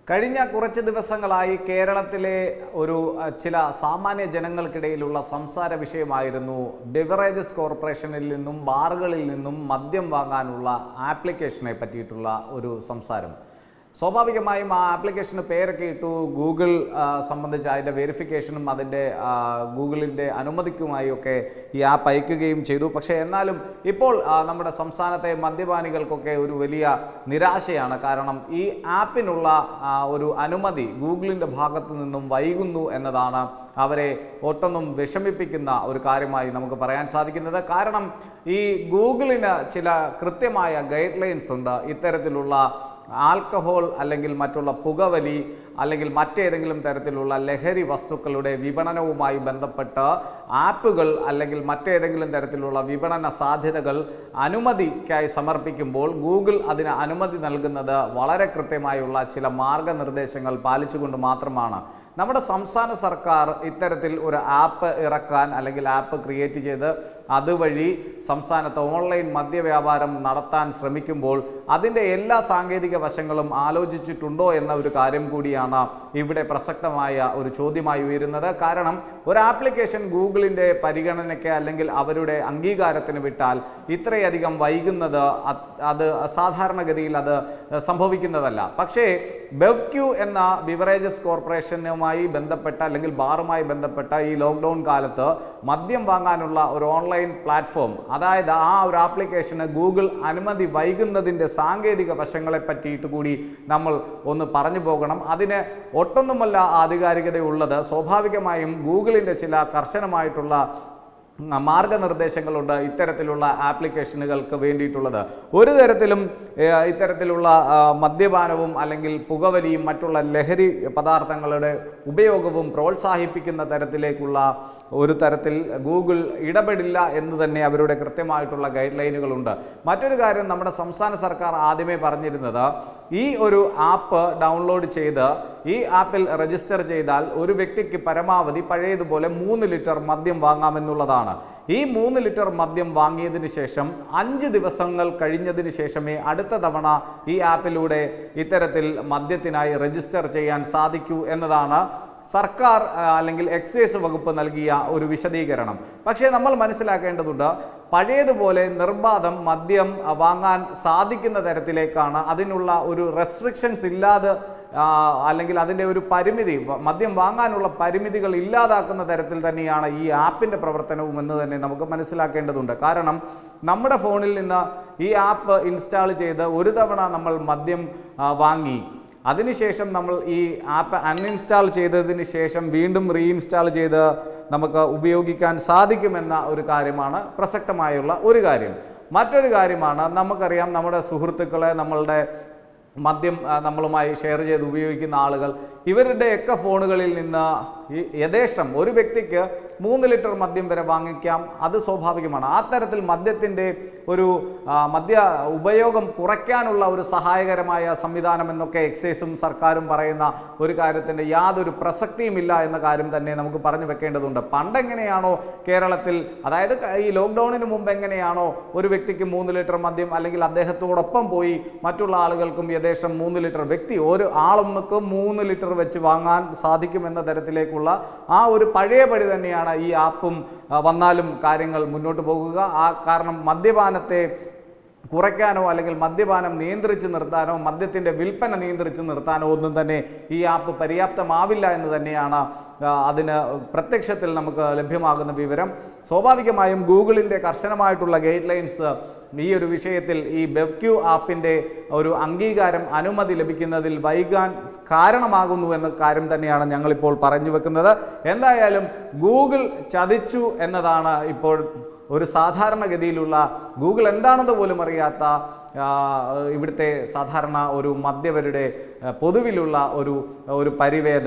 കഴിഞ്ഞ കുറച്ച് ദിവസങ്ങളായി കേരളത്തിലെ ഒരു അഹ്, ചില സാമാന്യ ജനങ്ങൾക്കിടയിലുള്ള സംസാര വിഷയമായിരുന്നു ബിവറേജസ് കോർപ്പറേഷനിൽ നിന്നും ബാറുകളിൽ നിന്നും മദ്യം വാങ്ങാനുള്ള ആപ്ലിക്കേഷനെ പറ്റിയിട്ടുള്ള ഒരു സംസാരം സ്വാഭാവികമായും ആ ആപ്ലിക്കേഷന് പേരൊക്കെ ഇട്ടു ഗൂഗിൾ ആ, സംബന്ധിച്ച് അതിൻ്റെ വെരിഫിക്കേഷനും അതിൻ്റെ ആ, ഗൂഗിളിൻ്റെ അനുമതിക്കുമായി ഒക്കെ ഈ ആപ്പ് അയക്കുകയും ചെയ്തു പക്ഷേ എന്നാലും ഇപ്പോൾ ആ, നമ്മുടെ സംസ്ഥാനത്തെ മദ്യപാനികൾക്കൊക്കെ ഒരു വലിയ നിരാശയാണ് കാരണം ഈ ആപ്പിനുള്ള ആ, ഒരു അനുമതി ഗൂഗിളിൻ്റെ ഭാഗത്തു നിന്നും വൈകുന്നു എന്നതാണ് അവരെ ഒട്ടൊന്നും വിഷമിപ്പിക്കുന്ന ഒരു കാര്യമായി നമുക്ക് പറയാൻ സാധിക്കുന്നത് കാരണം ഈ ഗൂഗിളിന് ചില കൃത്യമായ ഗൈഡ് ലൈൻസ് ഉണ്ട് ഇത്തരത്തിലുള്ള ആൽക്കഹോൾ അല്ലെങ്കിൽ മറ്റുള്ള പുകവലി അല്ലെങ്കിൽ മറ്റേതെങ്കിലും തരത്തിലുള്ള ലഹരി വസ്തുക്കളുടെ വിപണനവുമായി ബന്ധപ്പെട്ട് ആപ്പുകൾ അല്ലെങ്കിൽ മറ്റേതെങ്കിലും തരത്തിലുള്ള വിപണന സാധ്യതകൾ അനുമതിക്കായി സമർപ്പിക്കുമ്പോൾ ഗൂഗിൾ അതിന് അനുമതി നൽകുന്നത് വളരെ കൃത്യമായുള്ള ചില മാർഗനിർദ്ദേശങ്ങൾ പാലിച്ചുകൊണ്ട് മാത്രമാണ് നമ്മുടെ സംസ്ഥാന സർക്കാർ ഇത്തരത്തിൽ ഒരു ആപ്പ് ഇറക്കാൻ അല്ലെങ്കിൽ ആപ്പ് ക്രിയേറ്റ് ചെയ്ത് അതുവഴി സംസ്ഥാനത്ത് ഓൺലൈൻ മദ്യവ്യാപാരം നടത്താൻ ശ്രമിക്കുമ്പോൾ അതിൻ്റെ എല്ലാ സാങ്കേതിക വശങ്ങളും ആലോചിച്ചിട്ടുണ്ടോ എന്ന ഒരു കാര്യം കൂടിയാണ് ഇവിടെ പ്രസക്തമായ ഒരു ചോദ്യമായി ഉയരുന്നത് കാരണം ഒരു ആപ്ലിക്കേഷൻ ഗൂഗിളിൻ്റെ പരിഗണനയ്ക്ക് അല്ലെങ്കിൽ അവരുടെ അംഗീകാരത്തിന് വിട്ടാൽ ഇത്രയധികം വൈകുന്നത് അത് അത് സാധാരണഗതിയിൽ അത് സംഭവിക്കുന്നതല്ല പക്ഷേ ബെവ്ക്യൂ എന്ന ബിവറേജസ് കോർപ്പറേഷനുമായി ബന്ധപ്പെട്ട അല്ലെങ്കിൽ ബാറുമായി ബന്ധപ്പെട്ട ഈ ലോക്ക്ഡൗൺ കാലത്ത് മദ്യം വാങ്ങാനുള്ള ഒരു ഓൺലൈൻ പ്ലാറ്റ്ഫോം അതായത് ആ ഒരു ആപ്ലിക്കേഷന് ഗൂഗിൾ അനുമതി വൈകുന്നതിൻ്റെ സാങ്കേതിക വശങ്ങളെ പറ്റിയിട്ട് കൂടി നമ്മൾ ഒന്ന് പറഞ്ഞു പോകണം അതിന് ഒട്ടൊന്നുമല്ല ആധികാരികതയുള്ളത് സ്വാഭാവികമായും ഗൂഗിളിൻ്റെ ചില കർശനമായിട്ടുള്ള ഉം, മാർഗനിർദ്ദേശങ്ങളുണ്ട് ഇത്തരത്തിലുള്ള ആപ്ലിക്കേഷനുകൾക്ക് വേണ്ടിയിട്ടുള്ളത് ഒരു തരത്തിലും ഏഹ്, ഇത്തരത്തിലുള്ള ആ, മദ്യപാനവും അല്ലെങ്കിൽ പുകവലിയും മറ്റുള്ള ലഹരി പദാർത്ഥങ്ങളുടെ ഉപയോഗവും പ്രോത്സാഹിപ്പിക്കുന്ന തരത്തിലേക്കുള്ള ഒരു തരത്തിൽ ഗൂഗിൾ ഇടപെടില്ല എന്ന് തന്നെ അവരുടെ കൃത്യമായിട്ടുള്ള ഗൈഡ് ലൈനുകളുണ്ട് മറ്റൊരു കാര്യം നമ്മുടെ സംസ്ഥാന സർക്കാർ ആദ്യമേ പറഞ്ഞിരുന്നത് ഈ ഒരു ആപ്പ് ഡൗൺലോഡ് ചെയ്ത് ഈ ആപ്പിൽ രജിസ്റ്റർ ചെയ്താൽ ഒരു വ്യക്തിക്ക് പരമാവധി പഴയതുപോലെ മൂന്ന് ലിറ്റർ മദ്യം വാങ്ങാമെന്നുള്ളതാണ് ഈ മൂന്ന് ലിറ്റർ മദ്യം വാങ്ങിയതിന് ശേഷം അഞ്ച് ദിവസങ്ങൾ കഴിഞ്ഞതിന് ശേഷമേ അടുത്ത തവണ ഈ ആപ്പിലൂടെ ഇത്തരത്തിൽ മദ്യത്തിനായി രജിസ്റ്റർ ചെയ്യാൻ സാധിക്കൂ എന്നതാണ് സർക്കാർ ആ, അല്ലെങ്കിൽ എക്സൈസ് വകുപ്പ് നൽകിയ ഒരു വിശദീകരണം പക്ഷേ നമ്മൾ മനസ്സിലാക്കേണ്ടതുണ്ട് പഴയതുപോലെ നിർബാധം മദ്യം ആ, വാങ്ങാൻ സാധിക്കുന്ന തരത്തിലേക്കാണ് അതിനുള്ള ഒരു റെസ്ട്രിക്ഷൻസ് ഇല്ലാതെ ആ, അല്ലെങ്കിൽ അതിൻ്റെ ഒരു പരിമിതി വ- മദ്യം വാങ്ങാനുള്ള പരിമിതികൾ ഇല്ലാതാക്കുന്ന തരത്തിൽ തന്നെയാണ് ഈ ആപ്പിൻ്റെ പ്രവർത്തനവും എന്ന് തന്നെ നമുക്ക് മനസ്സിലാക്കേണ്ടതുണ്ട് കാരണം നമ്മുടെ ഫോണിൽ നിന്ന് ഈ ആപ്പ് ഇൻസ്റ്റാൾ ചെയ്ത് ഒരു തവണ നമ്മൾ മദ്യം ആ, വാങ്ങി അതിനുശേഷം നമ്മൾ ഈ ആപ്പ് അൺഇൻസ്റ്റാൾ ചെയ്തതിന് ശേഷം വീണ്ടും റീഇൻസ്റ്റാൾ ചെയ്ത് നമുക്ക് ഉപയോഗിക്കാൻ സാധിക്കുമെന്ന ഒരു കാര്യമാണ് പ്രസക്തമായുള്ള ഒരു കാര്യം മറ്റൊരു കാര്യമാണ് നമുക്കറിയാം നമ്മുടെ സുഹൃത്തുക്കളെ നമ്മളുടെ മദ്യം ആ, നമ്മളുമായി ഷെയർ ചെയ്ത് ഉപയോഗിക്കുന്ന ആളുകൾ ഇവരുടെയൊക്കെ ഫോണുകളിൽ നിന്ന് ഈ യഥേഷ്ടം ഒരു വ്യക്തിക്ക് മൂന്ന് ലിറ്റർ മദ്യം വരെ വാങ്ങിക്കാം അത് സ്വാഭാവികമാണ് ആ തരത്തിൽ മദ്യത്തിൻ്റെ ഒരു ആ, മദ്യ ഉപയോഗം കുറയ്ക്കാനുള്ള ഒരു സഹായകരമായ സംവിധാനം എന്നൊക്കെ എക്സൈസും സർക്കാരും പറയുന്ന ഒരു കാര്യത്തിൻ്റെ യാതൊരു പ്രസക്തിയുമില്ല എന്ന കാര്യം തന്നെ നമുക്ക് പറഞ്ഞു വെക്കേണ്ടതുണ്ട് പണ്ടെങ്ങനെയാണോ കേരളത്തിൽ അതായത് ക- ഈ ലോക്ക്ഡൗണിന് മുമ്പ് എങ്ങനെയാണോ ഒരു വ്യക്തിക്ക് മൂന്ന് ലിറ്റർ മദ്യം അല്ലെങ്കിൽ അദ്ദേഹത്തോടൊപ്പം പോയി മറ്റുള്ള ആളുകൾക്കും യഥേഷ്ടം മൂന്ന് ലിറ്റർ വ്യക്തി ഒരു ആളൊന്നക്ക് മൂന്ന് ലിറ്റർ വെച്ച് വാങ്ങാൻ സാധിക്കുമെന്ന തരത്തിലേക്കുള്ള ആ ഒരു പഴയപടി തന്നെയാണ് ഈ ആപ്പും ആ, വന്നാലും കാര്യങ്ങൾ മുന്നോട്ട് പോകുക ആ കാരണം മദ്യപാനത്തെ കുറയ്ക്കാനോ അല്ലെങ്കിൽ മദ്യപാനം നിയന്ത്രിച്ച് നിർത്താനോ മദ്യത്തിൻ്റെ വിൽപ്പന നിയന്ത്രിച്ച് നിർത്താനോ ഒന്നും തന്നെ ഈ ആപ്പ് പര്യാപ്തമാവില്ല എന്ന് തന്നെയാണ് ആ, അതിന് പ്രത്യക്ഷത്തിൽ നമുക്ക് ലഭ്യമാകുന്ന വിവരം സ്വാഭാവികമായും ഗൂഗിളിൻ്റെ കർശനമായിട്ടുള്ള ഗൈഡ് ലൈൻസ് ഈ ഒരു വിഷയത്തിൽ ഈ ബെവ്ക്യൂ ആപ്പിൻ്റെ ഒരു അംഗീകാരം അനുമതി ലഭിക്കുന്നതിൽ വൈകാൻ കാരണമാകുന്നു എന്ന കാര്യം തന്നെയാണ് ഞങ്ങളിപ്പോൾ പറഞ്ഞു വെക്കുന്നത് എന്തായാലും ഗൂഗിൾ ചതിച്ചു എന്നതാണ് ഇപ്പോൾ ഒരു സാധാരണഗതിയിലുള്ള ഗൂഗിൾ എന്താണെന്ന് പോലും അറിയാത്ത ആ, ഇവിടുത്തെ സാധാരണ ഒരു മദ്യവരുടെ ആ, പൊതുവിലുള്ള ഒരു ഒരു പരിവേദനം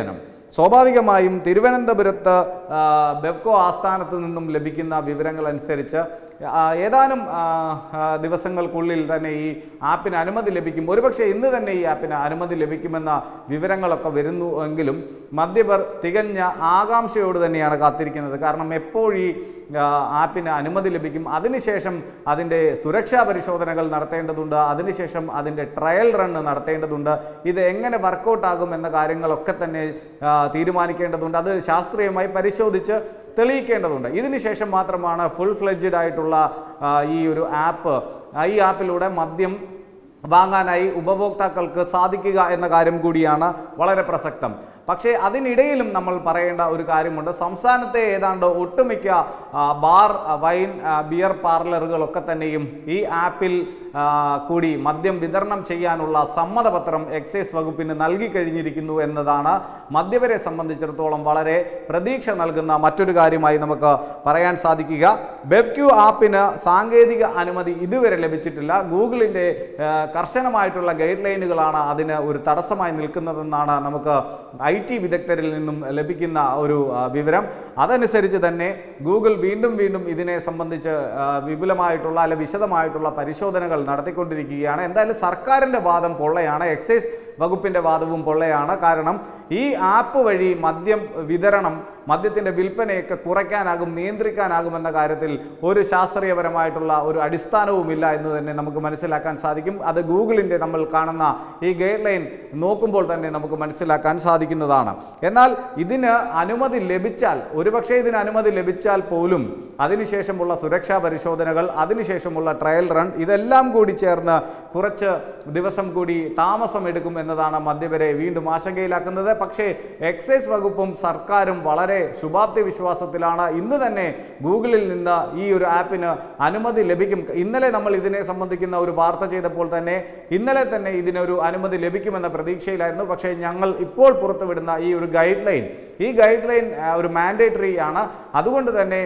സ്വാഭാവികമായും തിരുവനന്തപുരത്ത് ആ, ബെവ്കോ ആസ്ഥാനത്ത് നിന്നും ലഭിക്കുന്ന വിവരങ്ങൾ അനുസരിച്ച് ആ, ഏതാനും ആ, ആ, ദിവസങ്ങൾക്കുള്ളിൽ തന്നെ ഈ ആപ്പിന് അനുമതി ലഭിക്കും ഒരുപക്ഷെ ഇന്ന് തന്നെ ഈ ആപ്പിന് അനുമതി ലഭിക്കുമെന്ന വിവരങ്ങളൊക്കെ വരുന്നു എങ്കിലും മദ്യപർ തികഞ്ഞ ആകാംക്ഷയോട് തന്നെയാണ് കാത്തിരിക്കുന്നത് കാരണം എപ്പോഴീ ആ, ആപ്പിന് അനുമതി ലഭിക്കും അതിനുശേഷം അതിൻ്റെ സുരക്ഷാ പരിശോധനകൾ നടത്തേണ്ടതുണ്ട് അതിനുശേഷം അതിൻ്റെ ട്രയൽ റണ്ണ് നടത്തേണ്ടതുണ്ട് ഇത് എങ്ങനെ വർക്കൗട്ട് ആകും എന്ന കാര്യങ്ങളൊക്കെ തന്നെ ആ, തീരുമാനിക്കേണ്ടതുണ്ട് അത് ശാസ്ത്രീയമായി പരിശോധിച്ച് തെളിയിക്കേണ്ടതുണ്ട് ഇതിനുശേഷം മാത്രമാണ് ഫുൾ ഫ്ലെഡ്ജഡ് ആയിട്ടുള്ള ആ, ഈ ഒരു ആപ്പ് ആ, ഈ ആപ്പിലൂടെ മദ്യം വാങ്ങാനായി ഉപഭോക്താക്കൾക്ക് സാധിക്കുക എന്ന കാര്യം കൂടിയാണ് വളരെ പ്രസക്തം പക്ഷേ അതിനിടയിലും നമ്മൾ പറയേണ്ട ഒരു കാര്യമുണ്ട് സംസ്ഥാനത്തെ ഏതാണ്ട് ഒട്ടുമിക്ക ആ, ബാർ ആ, വൈൻ ആ, ബിയർ പാർലറുകളൊക്കെ തന്നെയും ഈ ആപ്പിൽ ആ, കൂടി മദ്യം വിതരണം ചെയ്യാനുള്ള സമ്മതപത്രം എക്സൈസ് വകുപ്പിന് നൽകി കഴിഞ്ഞിരിക്കുന്നു എന്നതാണ് മദ്യപരെ സംബന്ധിച്ചിടത്തോളം വളരെ പ്രതീക്ഷ നൽകുന്ന മറ്റൊരു കാര്യമായി നമുക്ക് പറയാൻ സാധിക്കുക ബെവ്ക്യൂ ആപ്പിന് സാങ്കേതിക അനുമതി ഇതുവരെ ലഭിച്ചിട്ടില്ല ഗൂഗിളിൻ്റെ ആ, കർശനമായിട്ടുള്ള ഗൈഡ് ലൈനുകളാണ് അതിന് ഒരു തടസ്സമായി നിൽക്കുന്നതെന്നാണ് നമുക്ക് ഐ ടി വിദഗ്ധരിൽ നിന്നും ലഭിക്കുന്ന ഒരു ആ, വിവരം അതനുസരിച്ച് തന്നെ ഗൂഗിൾ വീണ്ടും വീണ്ടും ഇതിനെ സംബന്ധിച്ച് ആ, വിപുലമായിട്ടുള്ള അല്ലെ വിശദമായിട്ടുള്ള പരിശോധനകൾ നടത്തിക്കൊണ്ടിരിക്കുകയാണ് എന്തായാലും സർക്കാരിൻ്റെ വാദം പൊള്ളയാണ് എക്സൈസ് വകുപ്പിൻ്റെ വാദവും പൊള്ളയാണ് കാരണം ഈ ആപ്പ് വഴി മദ്യം വിതരണം മദ്യത്തിൻ്റെ വിൽപ്പനയൊക്കെ കുറയ്ക്കാനാകും നിയന്ത്രിക്കാനാകുമെന്ന കാര്യത്തിൽ ഒരു ശാസ്ത്രീയപരമായിട്ടുള്ള ഒരു അടിസ്ഥാനവുമില്ല എന്ന് തന്നെ നമുക്ക് മനസ്സിലാക്കാൻ സാധിക്കും അത് ഗൂഗിളിൻ്റെ നമ്മൾ കാണുന്ന ഈ ഗൈഡ് ലൈൻ നോക്കുമ്പോൾ തന്നെ നമുക്ക് മനസ്സിലാക്കാൻ സാധിക്കുന്നതാണ് എന്നാൽ ഇതിന് അനുമതി ലഭിച്ചാൽ ഒരുപക്ഷെ ഇതിന് അനുമതി ലഭിച്ചാൽ പോലും അതിനുശേഷമുള്ള സുരക്ഷാ പരിശോധനകൾ അതിനുശേഷമുള്ള ട്രയൽ റൺ ഇതെല്ലാം കൂടി ചേർന്ന് കുറച്ച് ദിവസം കൂടി താമസം എടുക്കും എന്നതാണ് മദ്യപരെ വീണ്ടും ആശങ്കയിലാക്കുന്നത് പക്ഷേ എക്സൈസ് വകുപ്പും സർക്കാരും വളരെ ശുഭാപ്തി വിശ്വാസത്തിലാണ് ഇന്ന് തന്നെ ഗൂഗിളിൽ നിന്ന് ഈ ഒരു ആപ്പിന് അനുമതി ലഭിക്കും ഇന്നലെ നമ്മൾ ഇതിനെ സംബന്ധിക്കുന്ന ഒരു വാർത്ത ചെയ്തപ്പോൾ തന്നെ ഇന്നലെ തന്നെ ഇതിനൊരു അനുമതി ലഭിക്കുമെന്ന പ്രതീക്ഷയിലായിരുന്നു പക്ഷേ ഞങ്ങൾ ഇപ്പോൾ പുറത്തുവിടുന്ന ഈ ഒരു ഗൈഡ് ലൈൻ ഈ ഗൈഡ് ലൈൻ ആ, ഒരു മാൻഡേറ്ററി ആണ് അതുകൊണ്ട് തന്നെ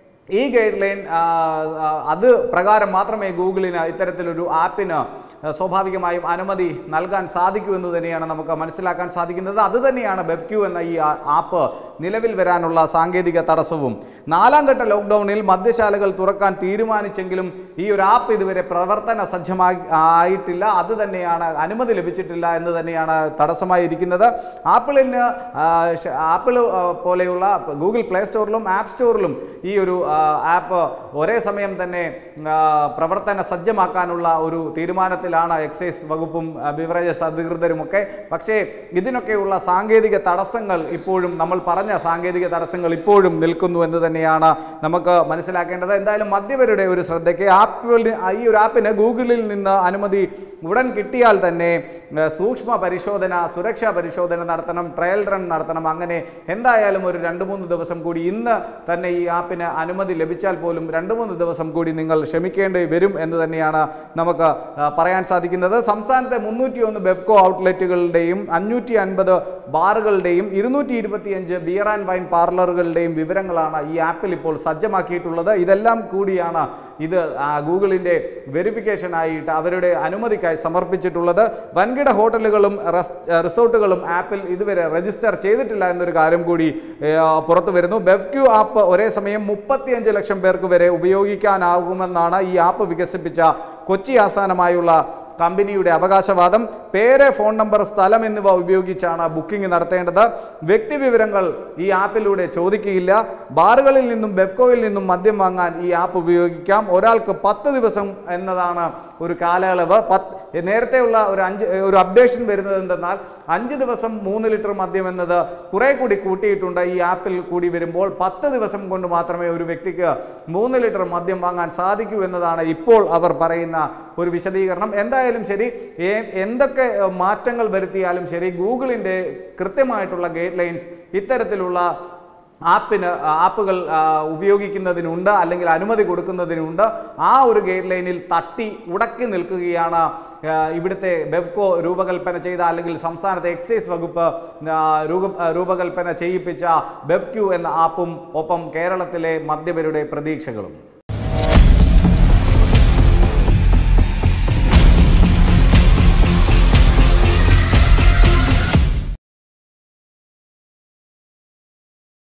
ഈ ഗൈഡ് ലൈൻ ആ, ആ, അത് പ്രകാരം മാത്രമേ ഗൂഗിളിന് ഇത്തരത്തിലൊരു ആപ്പിന് ആ, സ്വാഭാവികമായും അനുമതി നൽകാൻ സാധിക്കൂ എന്ന് തന്നെയാണ് നമുക്ക് മനസ്സിലാക്കാൻ സാധിക്കുന്നത് അത് തന്നെയാണ് ബെബ്ക്യൂ എന്ന ഈ ആ- ആപ്പ് നിലവിൽ വരാനുള്ള സാങ്കേതിക തടസ്സവും നാലാം ഘട്ട ലോക്ക്ഡൗണിൽ മദ്യശാലകൾ തുറക്കാൻ തീരുമാനിച്ചെങ്കിലും ഈ ഒരു ആപ്പ് ഇതുവരെ പ്രവർത്തന സജ്ജമായി ആയിട്ടില്ല അത് തന്നെയാണ് അനുമതി ലഭിച്ചിട്ടില്ല എന്ന് തന്നെയാണ് തടസ്സമായിരിക്കുന്നത് ആപ്പിളിന് ആ, ഷ- ആപ്പിൾ ആ, പോലെയുള്ള ഗൂഗിൾ പ്ലേ സ്റ്റോറിലും ആപ്പ് സ്റ്റോറിലും ഈ ഒരു ആ, ആപ്പ് ഒരേ സമയം തന്നെ ആ, പ്രവർത്തന സജ്ജമാക്കാനുള്ള ഒരു തീരുമാനത്തിലാണ് എക്സൈസ് വകുപ്പും ആ, ബിവറേജസ് അധികൃതരുമൊക്കെ പക്ഷേ ഇതിനൊക്കെയുള്ള സാങ്കേതിക തടസ്സങ്ങൾ ഇപ്പോഴും നമ്മൾ പറഞ്ഞ സാങ്കേതിക തടസ്സങ്ങൾ ഇപ്പോഴും നിൽക്കുന്നു എന്ന് തന്നെയാണ് നമുക്ക് മനസ്സിലാക്കേണ്ടത് എന്തായാലും മദ്യപരുടെ ഒരു ശ്രദ്ധയ്ക്ക് ആപ്പിൽ ഈ ഒരു ആപ്പിന് ഗൂഗിളിൽ നിന്ന് അനുമതി ഉടൻ കിട്ടിയാൽ തന്നെ ആ, സൂക്ഷ്മ പരിശോധന സുരക്ഷാ പരിശോധന നടത്തണം ട്രയൽ റൺ നടത്തണം അങ്ങനെ എന്തായാലും ഒരു രണ്ട് മൂന്ന് ദിവസം കൂടി ഇന്ന് തന്നെ ഈ ആപ്പിന് അനുമതി ലഭിച്ചാൽ പോലും രണ്ട് മൂന്ന് ദിവസം കൂടി നിങ്ങൾ ക്ഷമിക്കേണ്ടി വരും എന്ന് തന്നെയാണ് നമുക്ക് ആ, പറയാൻ സാധിക്കുന്നത് സംസ്ഥാനത്തെ മുന്നൂറ്റി ഒന്ന് ബെഫ്കോ ഔട്ട്ലെറ്റുകളുടെയും അഞ്ഞൂറ്റി അൻപത് ബാറുകളുടെയും ഇരുന്നൂറ്റി ഇരുപത്തിയഞ്ച് ബിയർ ആൻഡ് വൈൻ പാർലറുകളുടെയും വിവരങ്ങളാണ് ഈ ആപ്പിൽ ഇപ്പോൾ സജ്ജമാക്കിയിട്ടുള്ളത് ഇതെല്ലാം കൂടിയാണ് ഇത് ആ, ഗൂഗിളിൻ്റെ വെരിഫിക്കേഷനായിട്ട് അവരുടെ അനുമതിക്കായി സമർപ്പിച്ചിട്ടുള്ളത് വൻകിട ഹോട്ടലുകളും റെസ്- റിസോർട്ടുകളും ആപ്പിൽ ഇതുവരെ രജിസ്റ്റർ ചെയ്തിട്ടില്ല എന്നൊരു കാര്യം കൂടി ഏ, പുറത്തു വരുന്നു ബെവ്ക്യൂ ആപ്പ് ഒരേ സമയം മുപ്പത്തിയഞ്ച് ലക്ഷം പേർക്ക് വരെ ഉപയോഗിക്കാനാകുമെന്നാണ് ഈ ആപ്പ് വികസിപ്പിച്ച കൊച്ചി ആസ്ഥാനമായുള്ള കമ്പനിയുടെ അവകാശവാദം പേര് ഫോൺ നമ്പർ സ്ഥലം എന്നിവ ഉപയോഗിച്ചാണ് ബുക്കിംഗ് നടത്തേണ്ടത് വ്യക്തിവിവരങ്ങൾ ഈ ആപ്പിലൂടെ ചോദിക്കുകയില്ല ബാറുകളിൽ നിന്നും ബെഫ്കോയിൽ നിന്നും മദ്യം വാങ്ങാൻ ഈ ആപ്പ് ഉപയോഗിക്കാം ഒരാൾക്ക് പത്ത് ദിവസം എന്നതാണ് ഒരു കാലയളവ് പത്ത് നേരത്തെയുള്ള ഒരു അഞ്ച് ഒരു അപ്ഡേഷൻ വരുന്നത് എന്തെന്നാൽ അഞ്ച് ദിവസം മൂന്ന് ലിറ്റർ മദ്യം എന്നത് കുറെ കൂടി കൂട്ടിയിട്ടുണ്ട് ഈ ആപ്പിൽ കൂടി വരുമ്പോൾ പത്ത് ദിവസം കൊണ്ട് മാത്രമേ ഒരു വ്യക്തിക്ക് മൂന്ന് ലിറ്റർ മദ്യം വാങ്ങാൻ സാധിക്കൂ എന്നതാണ് ഇപ്പോൾ അവർ പറയുന്ന ഒരു വിശദീകരണം എന്തായാലും ശരി ഏ- എന്തൊക്കെ ഏഹ്, മാറ്റങ്ങൾ വരുത്തിയാലും ശരി ഗൂഗിളിൻ്റെ കൃത്യമായിട്ടുള്ള ഗൈഡ് ലൈൻസ് ഇത്തരത്തിലുള്ള ആപ്പിന് ആപ്പുകൾ ആ, ഉപയോഗിക്കുന്നതിനുണ്ട് അല്ലെങ്കിൽ അനുമതി കൊടുക്കുന്നതിനുണ്ട് ആ ഒരു ഗൈഡ് ലൈനിൽ തട്ടി ഉടക്കി നിൽക്കുകയാണ് ആ, ഇവിടുത്തെ ബെവ്കോ രൂപകൽപ്പന ചെയ്ത അല്ലെങ്കിൽ സംസ്ഥാനത്തെ എക്സൈസ് വകുപ്പ് ആ, രൂപ ആ, രൂപകൽപ്പന ചെയ്യിപ്പിച്ച ബെവ്ക്യൂ എന്ന ആപ്പും ഒപ്പം കേരളത്തിലെ മദ്യപരുടെ പ്രതീക്ഷകളും